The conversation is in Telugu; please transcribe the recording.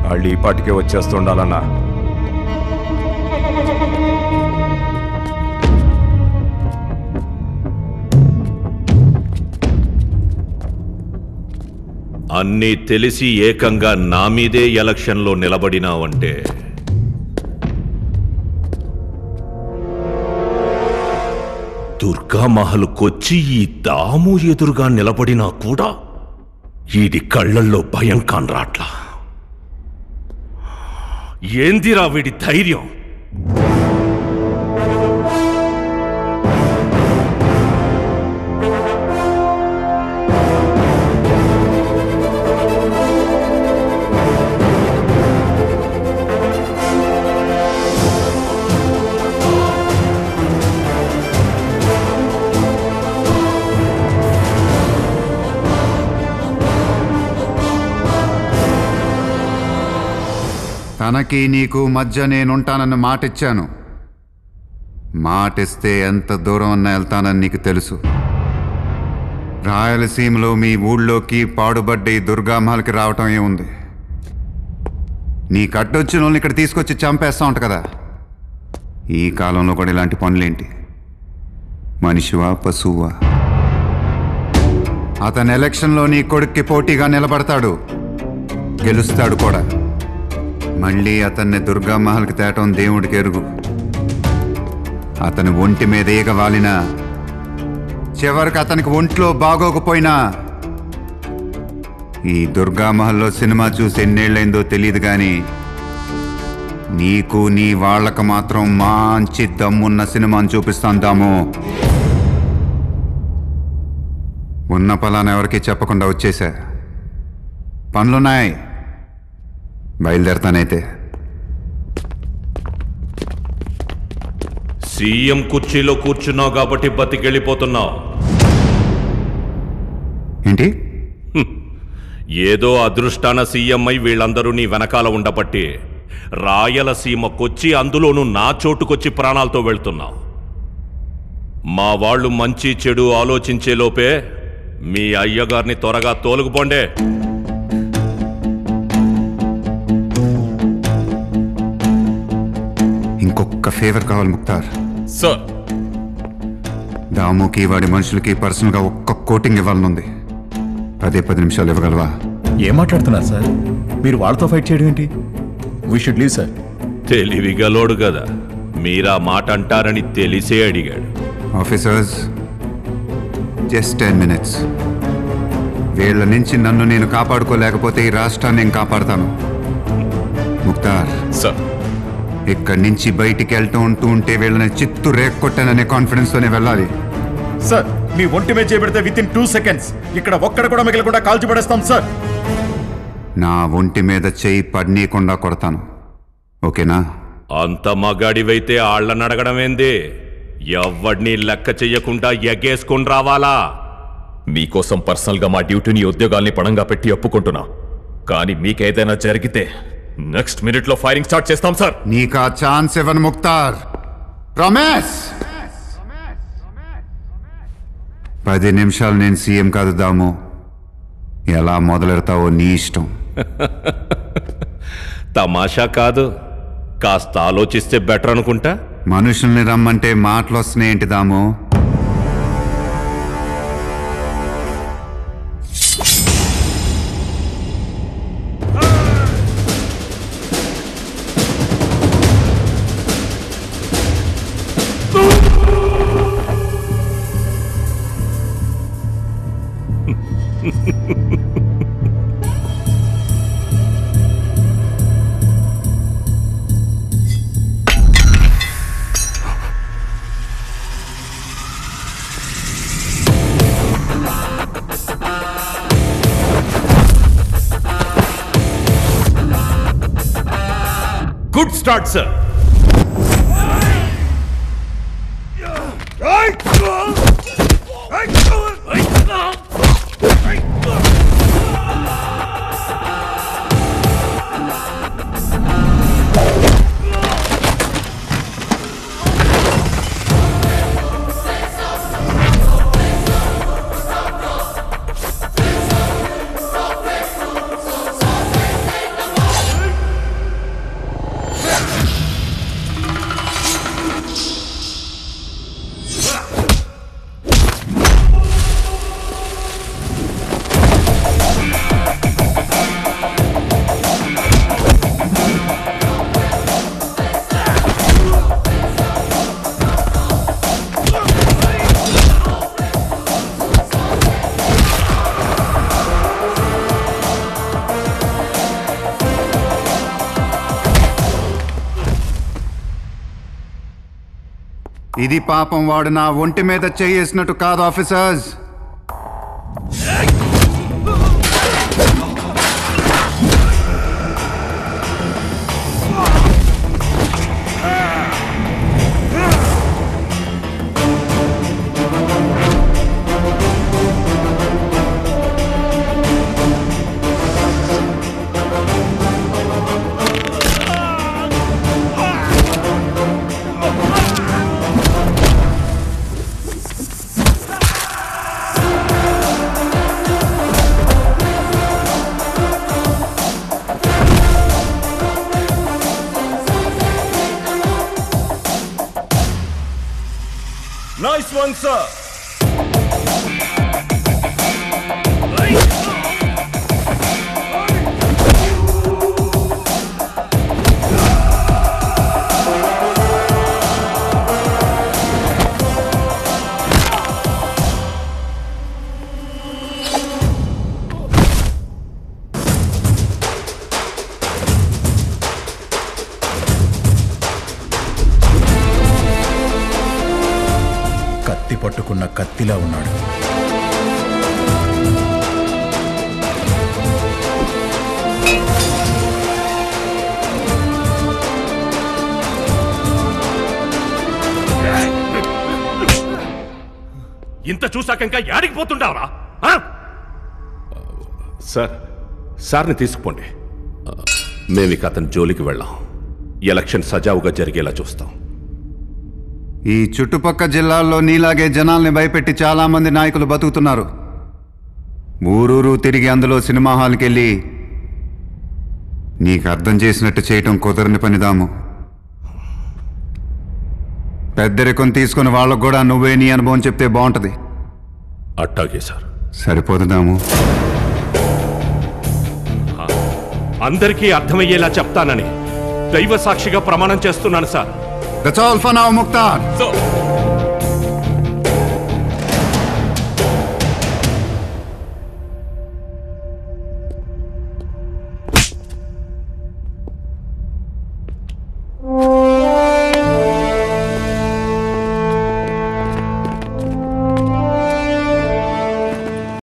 వాళ్ళు ఈ పాటికే వచ్చేస్తుండాలన్నా అన్నీ తెలిసి ఏకంగా నా మీదే ఎలక్షన్లో నిలబడినావంటే దుర్గామహల్కొచ్చి ఈ దాము ఎదురుగా నిలబడినా కూడా ఈడి కళ్ళల్లో భయం కానరాట్లా ఏందిరా వీడి ధైర్యం తనకి నీకు మధ్య నేనుంటానన్న మాటిచ్చాను మాటిస్తే ఎంత దూరం అన్న వెళ్తానని నీకు తెలుసు రాయలసీమలో మీ ఊళ్ళోకి పాడుబడ్డ ఈ దుర్గామహల్కి రావటం ఏముంది నీ కట్టొచ్చిన వాళ్ళని ఇక్కడ తీసుకొచ్చి చంపేస్తా ఉంట కదా ఈ కాలంలో కూడా ఇలాంటి పనులేంటి మనిషివా పశువా అతను ఎలక్షన్లో నీ కొడుక్కి పోటీగా నిలబడతాడు గెలుస్తాడు కూడా మళ్ళీ అతన్ని దుర్గామహల్కి తేటం దేవుడికి ఎరుగు అతని ఒంటి మీద ఈగ వాలినా చివరికి అతనికి ఒంట్లో బాగోకపోయినా ఈ దుర్గామహల్లో సినిమా చూసి ఎన్నేళ్ళైందో తెలియదు కానీ నీకు నీ వాళ్ళకు మాత్రం మంచి దమ్మున్న సినిమాని చూపిస్తాను దాము ఉన్న పలానా ఎవరికి చెప్పకుండా వచ్చేసా పనులున్నాయి బయలుదేరతానైతే సీఎం కుర్చీలో కూర్చున్నావు కాబట్టి బతికెళ్ళిపోతున్నావు ఏంటి ఏదో అదృష్టాన సీఎం అయి వీళ్ళందరూ నీ వెనకాల ఉండబట్టి రాయలసీమకొచ్చి అందులోనూ నా చోటుకొచ్చి ప్రాణాలతో వెళ్తున్నావు మా వాళ్ళు మంచి చెడు ఆలోచించే లోపే మీ అయ్యగారిని త్వరగా తోలుకుపోండే ఇంకొక ఫేవర్ కావాలి ముక్తార్ సార్ దాముకి వాడి మనుషులకి పర్సనల్గా ఒక్క కోటింగ్ ఇవ్వాలనుంది పదే పది నిమిషాలు ఇవ్వగలవా ఏం మాట్లాడుతున్నారు సార్ మీరు వాళ్ళతో ఫైట్ చేయడం ఏంటి వీ షుడ్ లీవ్ సార్ తెలివిగలోడు కదా మీరా మాట అంటారని తెలిసే అడిగాడు ఆఫీసర్స్ జస్ట్ టెన్ మినిట్స్ వీళ్ళ నుంచి నన్ను నేను కాపాడుకోలేకపోతే ఈ రాష్ట్రాన్ని నేను కాపాడుతాను ముక్తార్ సార్ ఇక్కడి నుంచి బయటికి వెళ్తూ ఉంటూ ఉంటే వీళ్ళని చిత్తు రేక్కొట్టాననే కాన్ఫిడెన్స్తోనే వెళ్ళాలి సార్ మీ ఒంటి మీద చేపెడితే విత్ ఇన్ టూ సెకండ్స్ ఇక్కడ ఒక్కడ కూడా మిగలకుండా కాల్చి పడేస్తాం సార్ నా ఒంటి మీద చేయి పడనీయకుండా కొడతాను ఓకేనా అంత మగాడివైతే ఆళ్ళని అడగడమేంది ఎవ్వడిని లెక్క చెయ్యకుండా ఎగేసుకుని రావాలా మీకోసం పర్సనల్ గా మా డ్యూటీని ఉద్యోగాల్ని పణంగా పెట్టి ఒప్పుకుంటున్నా కానీ మీకేదైనా జరిగితే నెక్స్ట్ మినిట్ లో ఫైరింగ్ స్టార్ట్ చేస్తాం సార్ నీకు ఆ ఛాన్స్ ఇవ్వను ముక్తార్ రమేష్ పది నిమిషాలు నేను సీఎం కాదు దాము ఎలా మొదలెడతావో నీ ఇష్టం తమాషా కాదు కాస్త ఆలోచిస్తే బెటర్ అనుకుంటా మనుషుల్ని రమ్మంటే మాటలు వస్తున్నాయేంటి దాము గుడ్ స్టార్ట్ సార్ ఇది పాపం వాడు నా ఒంటి మీద చేసినట్టు కాదు ఆఫీసర్స్ నైస్ వన్ సార్ కత్తి పట్టుకున్న కత్తిలా ఉన్నాడు ఇంత చూసాక ఇంకా యాడికి పోతుంటావరా సార్ సార్ని తీసుకుపోండి మేము ఇక అతని జోలికి వెళ్ళాం ఎలక్షన్ సజావుగా జరిగేలా చూస్తాం ఈ చుట్టుపక్క జిల్లాల్లో నీలాగే జనాల్ని భయపెట్టి చాలా మంది నాయకులు బతుకుతున్నారు ఊరూరు తిరిగి అందులో సినిమా హాల్కి వెళ్ళి నీకు అర్థం చేసినట్టు చేయటం కుదరని పనిదాము పెద్దరికం తీసుకుని వాళ్ళకు కూడా నువ్వే నీ అనుభవం చెప్తే బాగుంటది అట్టాగే సార్ సరిపోతుందాము అందరికీ అర్థమయ్యేలా చెప్తానని దైవ సాక్షిగా ప్రమాణం చేస్తున్నాను sir that's all for now Mukhtar so